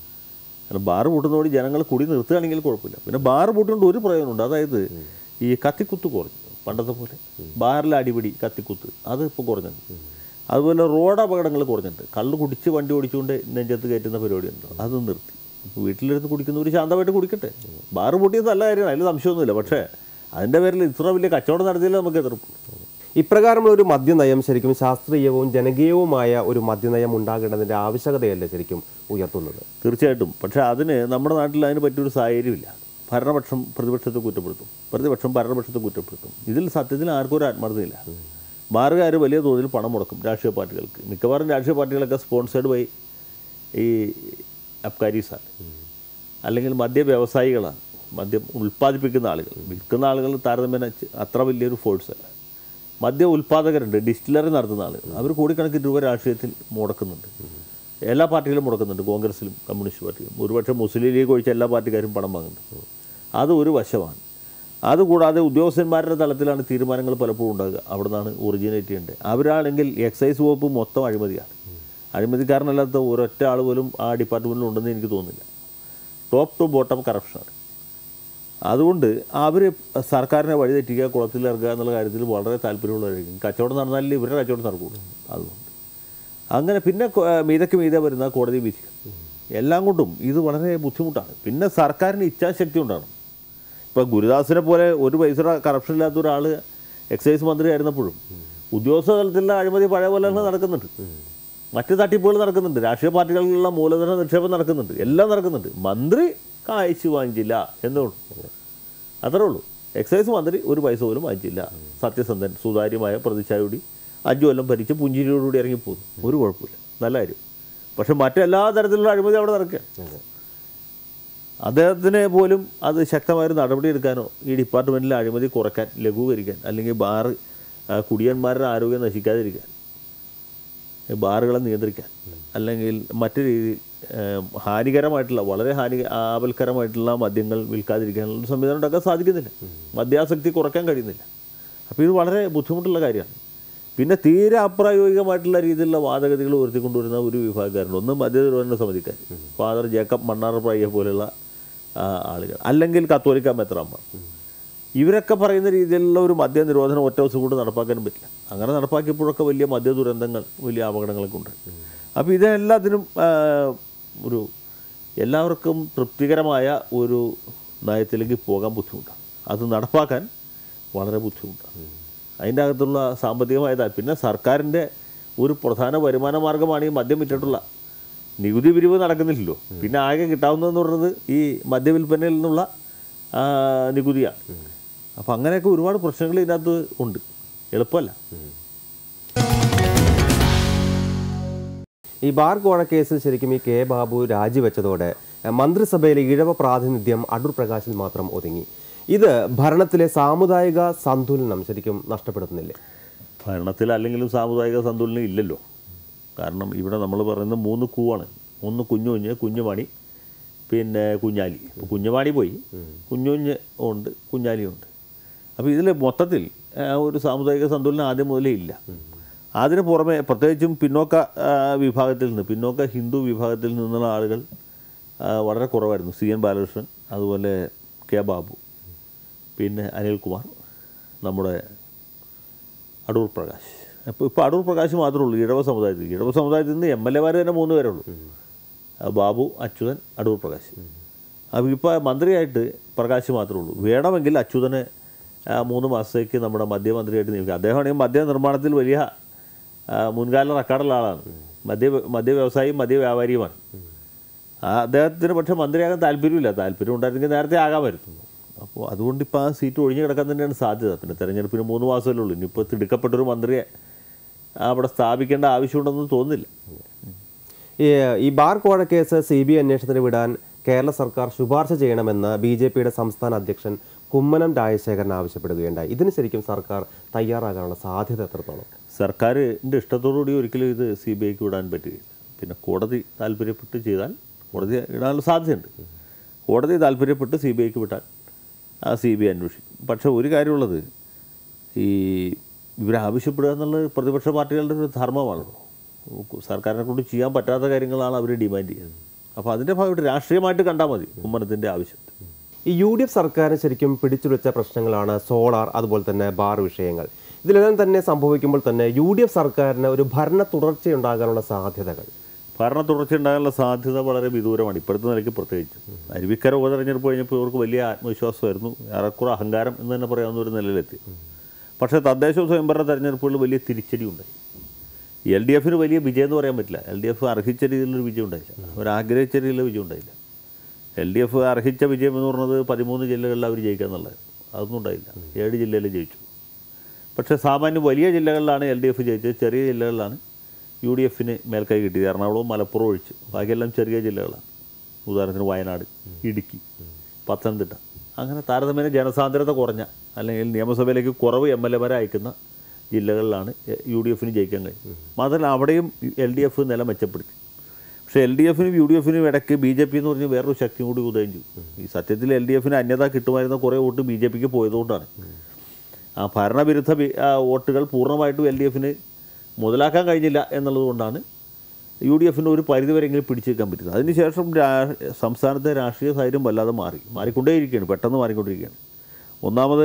കാരണം ബാർ പൂട്ടുന്നതോട് ജനങ്ങൾ കുടി നിർത്തുകയാണെങ്കിൽ കുഴപ്പമില്ല പിന്നെ ബാർ പൂട്ടുകൊണ്ട് ഒരു പ്രയോജനമുണ്ട് അതായത് ഈ കത്തിക്കുത്ത് കുറഞ്ഞു പണ്ടത്തെ പോലെ ബാറിലെ അടിപിടി കത്തിക്കുത്ത് അത് ഇപ്പോൾ കുറഞ്ഞിട്ടുണ്ട് അതുപോലെ റോഡ് അപകടങ്ങൾ കുറഞ്ഞിട്ടുണ്ട് കള്ള് കുടിച്ച് വണ്ടി ഓടിച്ചുകൊണ്ട് നെഞ്ചത്ത് കയറ്റുന്ന പരിപാടിയുണ്ട് അത് നിർത്തി ഇപ്പോൾ വീട്ടിലിരുന്ന് കുടിക്കുന്നവർ ശാന്തമായിട്ട് കുടിക്കട്ടെ ബാർ പൂട്ടിയത് നല്ല കാര്യമാണ് അതിൽ സംശയമൊന്നുമില്ല പക്ഷേ അതിൻ്റെ പേരിൽ ഇത്ര വലിയ കച്ചവടം നടത്തിയാലേ നമുക്ക് എതിർപ്പ് ഇപ്രകാരമുള്ള ഒരു മദ്യനയം ശരിക്കും ശാസ്ത്രീയവും ജനകീയവുമായ ഒരു മദ്യനയം ഉണ്ടാകേണ്ടതിന്റെ ആവശ്യകതയല്ലേ ശരിക്കും ഉയർത്തുന്നത് തീർച്ചയായിട്ടും പക്ഷേ അതിന് നമ്മുടെ നാട്ടിൽ അതിന് പറ്റിയൊരു സാഹചര്യമില്ല ഭരണപക്ഷം പ്രതിപക്ഷത്തെ കുറ്റപ്പെടുത്തും പ്രതിപക്ഷം ഭരണപക്ഷത്തെ കുറ്റപ്പെടുത്തും ഇതിൽ സത്യത്തിൽ ആർക്കും ഒരു ആത്മാർത്ഥതയില്ല മാറുകാർ വലിയ തോതിൽ പണം മുടക്കും രാഷ്ട്രീയ പാർട്ടികൾക്ക് മിക്കവാറും രാഷ്ട്രീയ പാർട്ടികളൊക്കെ സ്പോൺസേഡ് ബൈ ഈ അബ്കാരീസാണ് അല്ലെങ്കിൽ മദ്യ വ്യവസായികളാണ് മദ്യം ഉൽപ്പാദിപ്പിക്കുന്ന ആളുകൾ വിൽക്കുന്ന ആളുകൾ താരതമ്യേന ചെ- അത്ര വലിയൊരു ഫോഴ്സ് അല്ല മദ്യ ഉൽപ്പാദകരുണ്ട് ഡിസ്റ്റിലറി നടത്തുന്ന ആളുകൾ അവർ കോടിക്കണക്കിന് രൂപ രാഷ്ട്രീയത്തിൽ മുടക്കുന്നുണ്ട് എല്ലാ പാർട്ടികളും മുടക്കുന്നുണ്ട് കോൺഗ്രസിലും കമ്മ്യൂണിസ്റ്റ് പാർട്ടിയിലും ഒരുപക്ഷെ മുസ്ലിം ലീഗ് ഒഴിച്ച എല്ലാ പാർട്ടിക്കാരും പണം വാങ്ങുന്നുണ്ട് അത് ഒരു വശമാണ് അതുകൂടാതെ ഉദ്യോഗസ്ഥന്മാരുടെ തലത്തിലാണ് തീരുമാനങ്ങൾ പലപ്പോഴും ഉണ്ടാകുക അവിടെ നിന്നാണ് ഒറിജിനേറ്റ് ചെയ്യേണ്ടത് അവരാണെങ്കിൽ എക്സൈസ് വകുപ്പ് മൊത്തം അഴിമതിയാണ് അഴിമതിക്കാരനല്ലാത്ത ഒരൊറ്റ ആൾ പോലും ആ ഡിപ്പാർട്ട്മെൻറ്റിൽ ഉണ്ടെന്ന് എനിക്ക് തോന്നുന്നില്ല ടോപ്പ് ടു ബോട്ടം കറപ്ഷനാണ് അതുകൊണ്ട് അവർ സർക്കാരിനെ വഴിതെറ്റിക്കുക കുളത്തിലിറക്കുക എന്നുള്ള കാര്യത്തിൽ വളരെ താല്പര്യമുള്ളവരായിരിക്കും കച്ചവടം നടന്നാലേ ഇവരുടെ കച്ചവടം നടക്കുകയുള്ളൂ അതുകൊണ്ട് അങ്ങനെ പിന്നെ കൊ- മീതയ്ക്ക് മീതെ വരുന്ന കോടതി വിധി എല്ലാം കൊണ്ടും ഇത് വളരെ ബുദ്ധിമുട്ടാണ് പിന്നെ സർക്കാരിന് ഇച്ഛാശക്തി ഉണ്ടാണ് ഇപ്പോൾ ഗുരുദാസിനെ പോലെ ഒരു പൈസയുടെ കറപ്ഷൻ ഇല്ലാത്ത ഒരാൾ എക്സൈസ് മന്ത്രി ആയിരുന്നപ്പോഴും ഉദ്യോഗസ്ഥ തലത്തിലുള്ള അഴിമതി പഴയ പോലെ തന്നെ നടക്കുന്നുണ്ട് മറ്റ് തട്ടിപ്പുകൾ നടക്കുന്നുണ്ട് രാഷ്ട്രീയ പാർട്ടികളിലുള്ള മൂലധന നിക്ഷേപം നടക്കുന്നുണ്ട് എല്ലാം നടക്കുന്നുണ്ട് മന്ത്രി കായ്ച്ചു വാങ്ങിച്ചില്ല എന്നുള്ളൂ അത്രേ ഉള്ളൂ എക്സൈസ് മന്ത്രി ഒരു പൈസ പോലും വാങ്ങിച്ചില്ല സത്യസന്ധൻ സുതാര്യമായ പ്രതിച്ഛായോടി അഞ്ചു കൊല്ലം ഭരിച്ച് പുഞ്ചിരിയോടുകൂടി ഇറങ്ങിപ്പോകുന്നു ഒരു കുഴപ്പമില്ല നല്ല കാര്യം പക്ഷെ മറ്റെല്ലാ തരത്തിലുള്ള അഴിമതി അവിടെ നടക്കുക അദ്ദേഹത്തിന് പോലും അത് ശക്തമായ നടപടിയെടുക്കാനോ ഈ ഡിപ്പാർട്ട്മെൻറ്റിലെ അഴിമതി കുറയ്ക്കാൻ ലഘൂകരിക്കാൻ അല്ലെങ്കിൽ ബാറ് ആ, കുടിയന്മാരുടെ ആരോഗ്യം നശിക്കാതിരിക്കാൻ ഈ ബാറുകളെ നിയന്ത്രിക്കാൻ അല്ലെങ്കിൽ മറ്റു രീതിയിൽ ഏം, ഹാനികരമായിട്ടുള്ള വളരെ ഹാനി ആപൽക്കരമായിട്ടുള്ള മദ്യങ്ങൾ വിൽക്കാതിരിക്കാനുള്ള സംവിധാനം ഉണ്ടാക്കാൻ സാധിക്കുന്നില്ല മദ്യാസക്തി കുറയ്ക്കാൻ കഴിയുന്നില്ല അപ്പോൾ ഇത് വളരെ ബുദ്ധിമുട്ടുള്ള കാര്യമാണ് പിന്നെ തീരെ അപ്രായോഗികമായിട്ടുള്ള രീതിയിലുള്ള വാദഗതികൾ ഉയർത്തിക്കൊണ്ടുവരുന്ന ഒരു വിഭാഗക്കാരുണ്ട് ഒന്ന് മദ്യനിർവഹണ സമിതിക്കാർ ഫാദർ ജേക്കബ് മണ്ണാറപ്രായ പോലെയുള്ള ആ, ആളുകൾ അല്ലെങ്കിൽ കത്തോലിക്ക മെത്രാമ്മ ഇവരൊക്കെ പറയുന്ന രീതിയിലുള്ള ഒരു മദ്യ നിരോധനം ഒറ്റ ദിവസം കൊണ്ട് നടപ്പാക്കാനും പറ്റില്ല അങ്ങനെ നടപ്പാക്കിയപ്പോഴൊക്കെ വലിയ മദ്യ ദുരന്തങ്ങൾ വലിയ അപകടങ്ങളൊക്കെ ഉണ്ട് അപ്പോൾ ഇതെല്ലാത്തിനും ആ, ഒരു എല്ലാവർക്കും തൃപ്തികരമായ ഒരു നയത്തിലേക്ക് പോകാൻ ബുദ്ധിമുട്ടാണ് അത് നടപ്പാക്കാൻ വളരെ ബുദ്ധിമുട്ടാണ് അതിൻ്റെ അകത്തുള്ള സാമ്പത്തികമായ താ- പിന്നെ സർക്കാരിൻ്റെ ഒരു പ്രധാന വരുമാന മാർഗമാണ് ഈ മദ്യം വിറ്റിട്ടുള്ള നികുതി പിരിവ് നടക്കുന്നില്ലല്ലോ പിന്നെ ആകെ കിട്ടാവുന്നതെന്ന് പറയുന്നത് ഈ മദ്യവിൽപ്പനയിൽ നിന്നുള്ള ആ, നികുതിയാണ് അപ്പം അങ്ങനെയൊക്കെ ഒരുപാട് പ്രശ്നങ്ങൾ ഇതിനകത്ത് ഉണ്ട് എളുപ്പമല്ല ഈ ബാർ കോഴ കേസിൽ ശരിക്കും ഈ കെ ബാബു രാജിവെച്ചതോടെ എഹ്, മന്ത്രിസഭയിലെ ഇഴവ പ്രാതിനിധ്യം അടൂർ പ്രകാശിൽ മാത്രം ഒതുങ്ങി ഇത് ഭരണത്തിലെ സാമുദായിക സന്തുലനം ശരിക്കും നഷ്ടപ്പെടുത്തുന്നില്ലേ ഭരണത്തിൽ അല്ലെങ്കിലും സാമുദായിക സന്തുലനം ഇല്ലല്ലോ കാരണം ഇവിടെ നമ്മൾ പറയുന്നത് മൂന്ന് കൂവാണ് ഒന്ന് കുഞ്ഞു കുഞ്ഞ് കുഞ്ഞുമണി പിന്നെ കുഞ്ഞാലി ഇപ്പോൾ കുഞ്ഞുമാണി പോയി കുഞ്ഞുഞ്ഞ് ഉണ്ട് കുഞ്ഞാലിയുണ്ട് അപ്പോൾ ഇതിൽ മൊത്തത്തിൽ ആ, ഒരു സാമുദായിക സന്തുലനം ആദ്യം മുതലേ ഇല്ല അതിന് പുറമെ പ്രത്യേകിച്ചും പിന്നോക്ക ആ, വിഭാഗത്തിൽ നിന്ന് പിന്നോക്ക ഹിന്ദു വിഭാഗത്തിൽ നിന്നുള്ള ആളുകൾ ആ, വളരെ കുറവായിരുന്നു സി എൻ ബാലകൃഷ്ണൻ അതുപോലെ കെ ബാബു പിന്നെ അനിൽകുമാർ നമ്മുടെ അടൂർ പ്രകാശ് അപ്പോൾ ഇപ്പോൾ അടൂർ പ്രകാശ് മാത്രമേ ഉള്ളൂ ഇടവ സമുദായത്തിൽ ഇടവ സമുദായത്തിൽ നിന്ന് എം എൽ എമാർ തന്നെ മൂന്ന് പേരേ ഉള്ളൂ ആ, ബാബു അച്യുതൻ അടൂർ പ്രകാശ് അപ്പോൾ ഇപ്പോൾ മന്ത്രിയായിട്ട് പ്രകാശ് മാത്രമേ ഉള്ളൂ വേണമെങ്കിൽ അച്യുതനെ ആ, മൂന്ന് മാസത്തേക്ക് നമ്മുടെ മദ്യമന്ത്രിയായിട്ട് നിയമിക്കാം അദ്ദേഹമാണെങ്കിൽ മദ്യ നിർമ്മാണത്തിൽ വലിയ ആ, മുൻകാല റെക്കോർഡുള്ള ആളാണ് മദ്യ മദ്യ വ്യവസായിയും മദ്യ വ്യാപാരിയുമാണ് ആ അദ്ദേഹത്തിന് പക്ഷേ മന്ത്രിയാകാൻ താല്പര്യമില്ല താല്പര്യം ഉണ്ടായിരുന്നെങ്കിൽ നേരത്തെ ആകാമായിരുന്നു അപ്പോൾ അതുകൊണ്ട് ഇപ്പോൾ ആ സീറ്റ് ഒഴിഞ്ഞു കിടക്കാൻ തന്നെയാണ് സാധ്യത പിന്നെ തെരഞ്ഞെടുപ്പിന് മൂന്ന് മാസമല്ലേ ഉള്ളൂ ഇനിയിപ്പോൾ തിടുക്കപ്പെട്ടൊരു മന്ത്രിയെ അവിടെ സ്ഥാപിക്കേണ്ട ആവശ്യമുണ്ടെന്ന് തോന്നുന്നില്ല ഈ ഈ ബാർ കോഴ കേസ് സി ബി ഐ അന്വേഷണത്തിന് വിടാൻ കേരള സർക്കാർ ശുപാർശ ചെയ്യണമെന്ന് ബി ജെ പിയുടെ സംസ്ഥാന അധ്യക്ഷൻ കുമ്മനം രാജശേഖരൻ ആവശ്യപ്പെടുകയുണ്ടായി ഇതിന് ശരിക്കും സർക്കാർ തയ്യാറാകാനുള്ള സാധ്യത എത്രത്തോളം സർക്കാരിൻ്റെ ഇഷ്ടത്തോടുകൂടി ഒരിക്കലും ഇത് സി ബി ഐക്ക് വിടാൻ പറ്റുകയില്ല പിന്നെ കോടതി താല്പര്യപ്പെട്ട് ചെയ്താൽ കോടതി ഇടാനുള്ള സാധ്യതയുണ്ട് കോടതി താല്പര്യപ്പെട്ട് സി ബി ഐക്ക് വിട്ടാൽ ആ സി ബി ഐ അന്വേഷിക്കും പക്ഷേ ഒരു കാര്യമുള്ളത് ഈ ഇവരാവശ്യപ്പെടുക എന്നുള്ളത് പ്രതിപക്ഷ പാർട്ടികളുടെ ഒരു ധർമ്മമാണല്ലോ സർക്കാരിനെ കൊണ്ട് ചെയ്യാൻ പറ്റാത്ത കാര്യങ്ങളാണ് അവർ ഡിമാൻഡ് ചെയ്യുന്നത് അപ്പോൾ അതിൻ്റെ ഭാഗമായിട്ട് രാഷ്ട്രീയമായിട്ട് കണ്ടാൽ മതി കുമ്മനത്തിൻ്റെ ആവശ്യം ഈ യു ഡി എഫ് സർക്കാരിന് ശരിക്കും പിടിച്ചുവെച്ച പ്രശ്നങ്ങളാണ് സോളാർ അതുപോലെ തന്നെ ബാർ വിഷയങ്ങൾ ഇതിലെല്ലാം തന്നെ സംഭവിക്കുമ്പോൾ തന്നെ യു ഡി എഫ് സർക്കാരിന് ഒരു ഭരണ തുടർച്ചയുണ്ടാകാനുള്ള സാധ്യതകൾ ഭരണ തുടർച്ച ഉണ്ടാകാനുള്ള സാധ്യത വളരെ വിദൂരമാണ് ഇപ്പോഴത്തെ നിലയ്ക്ക് പ്രത്യേകിച്ച് അരുവിക്കര ഉപതെരഞ്ഞെടുപ്പ് കഴിഞ്ഞപ്പോൾ ഇവർക്ക് വലിയ ആത്മവിശ്വാസമായിരുന്നു ഏറെക്കുറെ അഹങ്കാരം എന്ന് തന്നെ പറയാവുന്ന ഒരു നിലയിലെത്തി പക്ഷേ തദ്ദേശ സ്വയംഭരണ തെരഞ്ഞെടുപ്പുകളിൽ വലിയ തിരിച്ചടി ഉണ്ടായി എൽ ഡി എഫിന് വലിയ വിജയം എന്ന് പറയാൻ പറ്റില്ല എൽ ഡി എഫ് അർഹിച്ച രീതിയിലൊരു വിജയം ഉണ്ടായില്ല അവർ ആഗ്രഹിച്ച രീതിയിലുള്ള വിജയം ഉണ്ടായില്ല എൽ ഡി എഫ് അർഹിച്ച വിജയം എന്ന് പറയുന്നത് പതിമൂന്ന് ജില്ലകളിൽ അവർ ജയിക്കുക എന്നുള്ളതായിരുന്നു അതൊന്നും ഉണ്ടായില്ല ഏഴ് ജില്ലയിൽ ജയിച്ചു പക്ഷേ സാമാന്യം വലിയ ജില്ലകളിലാണ് എൽ ഡി എഫ് ജയിച്ചത് ചെറിയ ജില്ലകളിലാണ് യു ഡി എഫിന് മേൽക്കൈ കിട്ടിയത് എറണാകുളവും മലപ്പുറം ഒഴിച്ച് ബാക്കിയെല്ലാം ചെറിയ ജില്ലകളാണ് ഉദാഹരണത്തിന് വയനാട് ഇടുക്കി പത്തനംതിട്ട അങ്ങനെ താരതമ്യേന ജനസാന്ദ്രത കുറഞ്ഞ അല്ലെങ്കിൽ നിയമസഭയിലേക്ക് കുറവ് എം എൽ എമാരെ അയക്കുന്ന ജില്ലകളിലാണ് യു ഡി എഫിന് ജയിക്കാൻ കഴിയും മാത്രമല്ല അവിടെയും എൽ ഡി എഫ് നില മെച്ചപ്പെടുത്തി പക്ഷേ എൽ ഡി എഫിനും യു ഡി എഫിനും ഇടയ്ക്ക് ബി ജെ പി എന്ന് പറഞ്ഞ് വേറൊരു ശക്തിയും കൂടി ഉദയം ചെയ്തു ഈ സത്യത്തിൽ എൽ ഡി എഫിന് അന്യത കിട്ടുമായിരുന്ന കുറേ വോട്ട് ബി ജെ പിക്ക് പോയതുകൊണ്ടാണ് ആ ഭരണവിരുദ്ധ ബി- ആ വോട്ടുകൾ പൂർണ്ണമായിട്ടും എൽ ഡി എഫിന് മുതലാക്കാൻ കഴിഞ്ഞില്ല എന്നുള്ളത് കൊണ്ടാണ് യു ഡി എഫിന് ഒരു പരിധിവരെങ്കിലും പിടിച്ചു നിൽക്കാൻ പറ്റുന്നത് അതിനുശേഷം രാ സംസ്ഥാനത്തെ രാഷ്ട്രീയ സാഹചര്യം വല്ലാതെ മാറി മാറിക്കൊണ്ടേയിരിക്കുകയാണ് പെട്ടെന്ന് മാറിക്കൊണ്ടിരിക്കുകയാണ് ഒന്നാമത്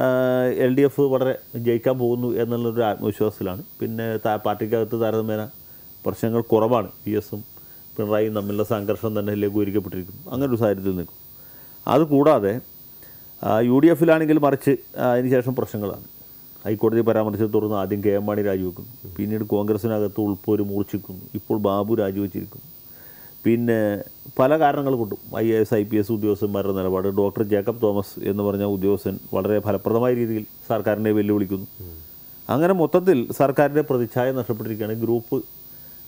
എൽ ഡി എഫ് വളരെ ജയിക്കാൻ പോകുന്നു എന്നുള്ളൊരു ആത്മവിശ്വാസത്തിലാണ് പിന്നെ താ പാർട്ടിക്കകത്ത് താരതമ്യേന പ്രശ്നങ്ങൾ കുറവാണ് പി എസും പിണറായിയും തമ്മിലുള്ള സംഘർഷം തന്നെ ലഘൂകരിക്കപ്പെട്ടിരിക്കുന്നു അങ്ങനെ ഒരു സാഹചര്യത്തിൽ നിൽക്കും അതുകൂടാതെ യു ഡി എഫിലാണെങ്കിൽ മറിച്ച് ആ, അതിനുശേഷം പ്രശ്നങ്ങളാണ് ഹൈക്കോടതി പരാമർശത്തെ തുടർന്ന് ആദ്യം കെ എം മാണി രാജിവെക്കുന്നു പിന്നീട് കോൺഗ്രസിനകത്ത് ഉൾപ്പോര് മൂർച്ഛിക്കുന്നു ഇപ്പോൾ ബാബു രാജിവെച്ചിരിക്കുന്നു പിന്നെ പല കാരണങ്ങൾ കൊണ്ടും I A S I P S ഉദ്യോഗസ്ഥന്മാരുടെ നിലപാട് ഡോക്ടർ ജേക്കബ് തോമസ് എന്ന് പറഞ്ഞ ഉദ്യോഗസ്ഥൻ വളരെ ഫലപ്രദമായ രീതിയിൽ സർക്കാരിനെ വെല്ലുവിളിക്കുന്നു അങ്ങനെ മൊത്തത്തിൽ സർക്കാരിൻ്റെ പ്രതിച്ഛായ നഷ്ടപ്പെട്ടിരിക്കുകയാണ് ഗ്രൂപ്പ്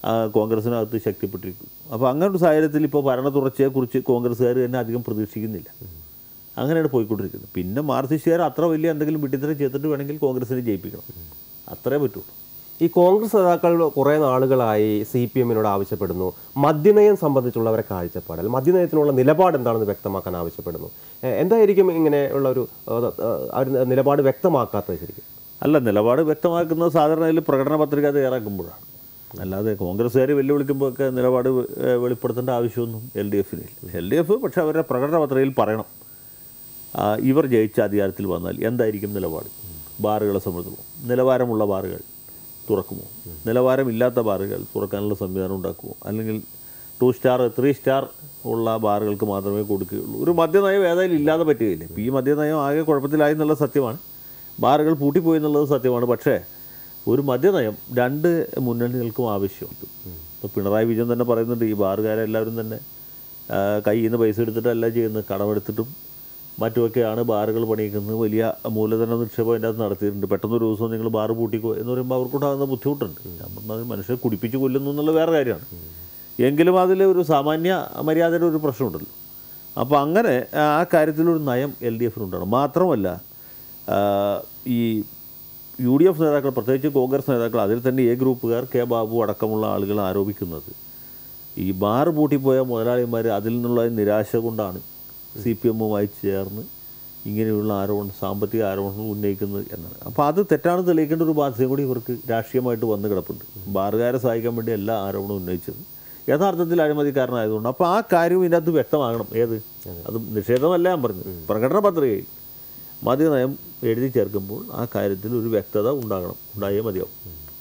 ആ, കോൺഗ്രസിനകത്ത് ശക്തിപ്പെട്ടിരിക്കും അപ്പോൾ അങ്ങനെ ഒരു സാഹചര്യത്തിൽ ഇപ്പോൾ ഭരണ തുടർച്ചയെക്കുറിച്ച് കോൺഗ്രസ്സുകാർ തന്നെ അധികം പ്രതീക്ഷിക്കുന്നില്ല അങ്ങനെയാണ് പോയിക്കൊണ്ടിരിക്കുന്നത് പിന്നെ മാർക്സിസ്റ്റുകാർ അത്ര വലിയ എന്തെങ്കിലും വിട്ടിത്തരം ചെയ്തിട്ട് വേണമെങ്കിൽ കോൺഗ്രസിനെ ജയിപ്പിക്കണം അത്രേ പറ്റുള്ളൂ ഈ കോൺഗ്രസ് നേതാക്കൾ കുറേ നാളുകളായി സി പി എമ്മിനോട് ആവശ്യപ്പെടുന്നു മദ്യനയം സംബന്ധിച്ചുള്ളവരെ കാഴ്ചപ്പാട് അല്ലെങ്കിൽ മദ്യനയത്തിനുള്ള നിലപാട് എന്താണെന്ന് വ്യക്തമാക്കാൻ ആവശ്യപ്പെടുന്നു എ- എന്തായിരിക്കും ഇങ്ങനെയുള്ള ഒരു ഏഹ്, ഏഹ്, ആ ഒരു നിലപാട് വ്യക്തമാക്കാത്തത് ശരിക്കും അല്ല നിലപാട് വ്യക്തമാക്കുന്നത് സാധാരണ ഇതിൽ പ്രകടന പത്രിക തയ്യാറാക്കുമ്പോഴാണ് അല്ലാതെ കോൺഗ്രസ്സുകാർ വെല്ലുവിളിക്കുമ്പോഴൊക്കെ നിലപാട് വെ- ഏഹ് വെളിപ്പെടുത്തേണ്ട ആവശ്യമൊന്നും എൽ ഡി എഫിനില്ല എൽ ഡി എഫ് പക്ഷേ അവരുടെ പ്രകടന പത്രികയിൽ പറയണം ആ, ഇവർ ജയിച്ച അധികാരത്തിൽ വന്നാൽ എന്തായിരിക്കും നിലപാട് ബാറുകളെ സംബന്ധിച്ചിടത്തോളം നിലവാരമുള്ള ബാറുകൾ തുറക്കുമോ നിലവാരമില്ലാത്ത ബാറുകൾ തുറക്കാനുള്ള സംവിധാനം ഉണ്ടാക്കുമോ അല്ലെങ്കിൽ ടു സ്റ്റാർ ത്രീ സ്റ്റാർ ഉള്ള ബാറുകൾക്ക് മാത്രമേ കൊടുക്കുകയുള്ളൂ ഒരു മദ്യനയം ഏതായാലും ഇല്ലാതെ പറ്റുകയില്ല ഇപ്പോൾ ഈ മദ്യനയം ആകെ കുഴപ്പത്തിലായി എന്നുള്ള സത്യമാണ് ബാറുകൾ പൂട്ടിപ്പോയി എന്നുള്ളത് സത്യമാണ് പക്ഷേ ഒരു മദ്യനയം രണ്ട് മുന്നണികൾക്കും ആവശ്യമുണ്ട് ഇപ്പോൾ പിണറായി വിജയൻ തന്നെ പറയുന്നുണ്ട് ഈ ബാറുകാരെല്ലാവരും തന്നെ ആ, കയ്യിൽ നിന്ന് പൈസ എടുത്തിട്ടല്ല ചെയ്യുന്നത് കടമെടുത്തിട്ടും മറ്റുമൊക്കെയാണ് ബാറുകൾ പണിയിക്കുന്നത് വലിയ മൂലധന നിക്ഷേപം അതിൻ്റെ അകത്ത് നടത്തിയിട്ടുണ്ട് പെട്ടെന്ന് ഒരു ദിവസം നിങ്ങൾ ബാറ് പൂട്ടിക്കോ എന്ന് പറയുമ്പോൾ അവർക്കുണ്ടാകുന്ന ബുദ്ധിമുട്ടുണ്ട് ഞാൻ പറഞ്ഞത് മനുഷ്യരെ കുടിപ്പിച്ച് കൊല്ലുന്നു എന്നുള്ള വേറെ കാര്യമാണ് എങ്കിലും അതിൽ ഒരു സാമാന്യ മര്യാദയുടെ ഒരു പ്രശ്നമുണ്ടല്ലോ അപ്പോൾ അങ്ങനെ ആ കാര്യത്തിലൊരു നയം എൽ ഡി എഫിനുണ്ടാണ് മാത്രമല്ല ആ, ഈ യു ഡി എഫ് നേതാക്കൾ പ്രത്യേകിച്ച് കോൺഗ്രസ് നേതാക്കൾ അതിൽ തന്നെ എ ഗ്രൂപ്പുകാർ കെ ബാബു അടക്കമുള്ള ആളുകൾ ആരോപിക്കുന്നത് ഈ ബാർ പൂട്ടിപ്പോയ മുതലാളിമാർ അതിൽ നിന്നുള്ള നിരാശ കൊണ്ടാണ് സി പി എമ്മുമായി ചേർന്ന് ഇങ്ങനെയുള്ള ആരോപണം സാമ്പത്തിക ആരോപണങ്ങൾ ഉന്നയിക്കുന്നത് എന്നാണ് അപ്പോൾ അത് തെറ്റാണെന്ന് തെളിയിക്കേണ്ട ഒരു ബാധ്യതയും കൂടി ഇവർക്ക് രാഷ്ട്രീയമായിട്ട് വന്ന് കിടപ്പുണ്ട് ബാറുകാരെ സഹായിക്കാൻ വേണ്ടി എല്ലാ ആരോപണവും ഉന്നയിച്ചത് യഥാർത്ഥത്തിൽ അഴിമതിക്കാരനായതുകൊണ്ട് അപ്പോൾ ആ കാര്യവും ഇതിനകത്ത് വ്യക്തമാകണം ഏത് അത് നിഷേധമല്ല ഞാൻ പറഞ്ഞത് പ്രകടന പത്രികയിൽ മദ്യനയം എഴുതി ചേർക്കുമ്പോൾ ആ കാര്യത്തിൽ ഒരു വ്യക്തത ഉണ്ടാകണം ഉണ്ടായേ മതിയാവും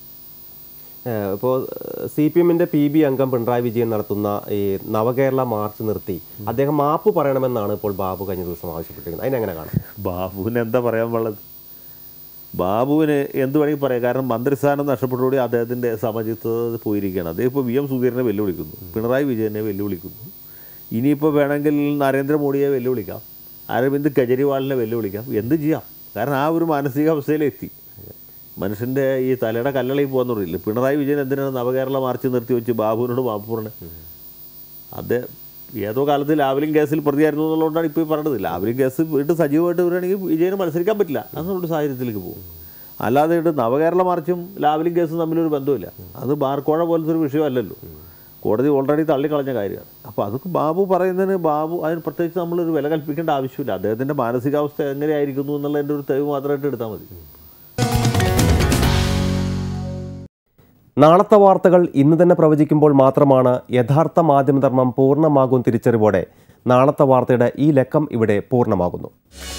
ഇപ്പോൾ സി പി എമ്മിന്റെ പി ബി അംഗം പിണറായി വിജയൻ നടത്തുന്ന ഈ നവകേരള മാർച്ച് നിർത്തി അദ്ദേഹം മാപ്പ് പറയണമെന്നാണ് ഇപ്പോൾ ബാബു കഴിഞ്ഞ ദിവസം ആവശ്യപ്പെട്ടിരിക്കുന്നത് അതിനെങ്ങനെ കാണാം ബാബുവിന് എന്താ പറയാൻ പാടുള്ളത് ബാബുവിന് എന്ത് വേണമെങ്കിൽ പറയാം കാരണം മന്ത്രിസ്ഥാനം നഷ്ടപ്പെട്ടോടെ അദ്ദേഹത്തിൻ്റെ സമചിത്വത പോയിരിക്കുകയാണ് അദ്ദേഹം ഇപ്പോൾ വി എം സുധീരനെ വെല്ലുവിളിക്കുന്നു പിണറായി വിജയനെ വെല്ലുവിളിക്കുന്നു ഇനിയിപ്പോൾ വേണമെങ്കിൽ നരേന്ദ്രമോദിയെ വെല്ലുവിളിക്കാം അരവിന്ദ് കെജ്രിവാളിനെ വെല്ലുവിളിക്കാം എന്ത് ചെയ്യാം കാരണം ആ ഒരു മാനസികാവസ്ഥയിലെത്തി മനുഷ്യൻ്റെ ഈ തലയുടെ കല്ലളയിൽ പോകുന്ന പറയില്ല പിണറായി വിജയൻ എന്തിനാണ് നവകേരള മാർച്ച് നിർത്തി വെച്ച് ബാബുവിനോട് മാപ്പ് പറഞ്ഞത് അദ്ദേഹം ഏതോ കാലത്ത് ലാവലിംഗ് കേസിൽ പ്രതിയായിരുന്നു എന്നുള്ളതുകൊണ്ടാണ് ഇപ്പോൾ ഈ പറഞ്ഞത് ലാവലിംഗ് കേസ് വീണ്ടും സജീവമായിട്ട് വരികയാണെങ്കിൽ വിജയന് മത്സരിക്കാൻ പറ്റില്ല അങ്ങനെയുള്ള സാഹചര്യത്തിലേക്ക് പോകും അല്ലാതെ ഇവിടെ നവകേരള മാർച്ചും ലാവലിംഗ് കേസും തമ്മിലൊരു ബന്ധമില്ല അത് ബാർക്കോഴ പോലത്തെ ഒരു വിഷയമല്ലല്ലോ കോടതി ഓൾറെഡി തള്ളിക്കളഞ്ഞ കാര്യമാണ് അപ്പോൾ അതൊക്കെ ബാബു പറയുന്നതിന് ബാബു അതിന് പ്രത്യേകിച്ച് നമ്മളൊരു വില കൽപ്പിക്കേണ്ട ആവശ്യമില്ല അദ്ദേഹത്തിൻ്റെ മാനസികാവസ്ഥ എങ്ങനെയായിരിക്കുന്നു എന്നുള്ളതിൻ്റെ ഒരു തെളിവ് മാത്രമായിട്ട് എടുത്താൽ മതി നാളത്തെ വാർത്തകൾ ഇന്ന് തന്നെ പ്രവചിക്കുമ്പോൾ മാത്രമാണ് യഥാർത്ഥ മാധ്യമധർമ്മം പൂർണ്ണമാകും തിരിച്ചറിവോടെ നാളത്തെ വാർത്തയുടെ ഈ ലക്കം ഇവിടെ പൂർണ്ണമാകുന്നു